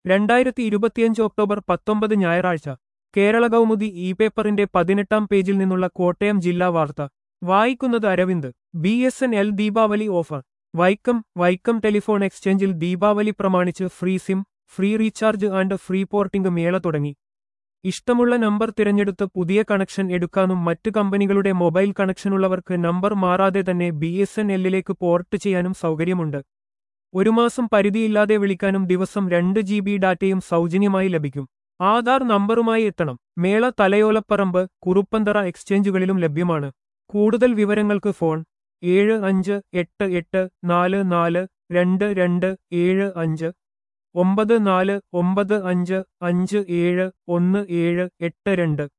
രണ്ടായിരത്തി ഇരുപത്തിയഞ്ച് ഒക്ടോബർ പത്തൊമ്പത് ഞായറാഴ്ച കേരള കൗമുദി ഇ പേപ്പറിന്റെ പതിനെട്ടാം പേജിൽ നിന്നുള്ള കോട്ടയം ജില്ലാ വാർത്ത വായിക്കുന്നത് Aravind B S N L Deepavali offer Vaikom Vaikom telephone എക്സ്ചേഞ്ചിൽ ദീപാവലി പ്രമാണിച്ച് free SIM free recharge and free porting മേള തുടങ്ങി ഇഷ്ടമുള്ള നമ്പർ തിരഞ്ഞെടുത്ത് പുതിയ കണക്ഷൻ എടുക്കാനും മറ്റ് കമ്പനികളുടെ മൊബൈൽ കണക്ഷനുള്ളവർക്ക് നമ്പർ മാറാതെ തന്നെ ബി എസ് എൻ എല്ലിലേക്ക് പോർട്ട് ചെയ്യാനും സൗകര്യമുണ്ട് ഒരു മാസം പരിധിയില്ലാതെ വിളിക്കാനും ദിവസം രണ്ട് ജി ബി ഡാറ്റയും സൗജന്യമായി ലഭിക്കും ആധാർ നമ്പറുമായി എത്തണം മേള തലയോലപ്പറമ്പ് കുറുപ്പന്തറ എക്സ്ചേഞ്ചുകളിലും ലഭ്യമാണ് കൂടുതൽ വിവരങ്ങൾക്ക് ഫോൺ ഏഴ് അഞ്ച് എട്ട് എട്ട് നാല് നാല് രണ്ട് രണ്ട് ഏഴ് അഞ്ച് ഒമ്പത് നാല് ഒമ്പത് അഞ്ച് അഞ്ച് ഏഴ് ഒന്ന് ഏഴ് എട്ട് രണ്ട്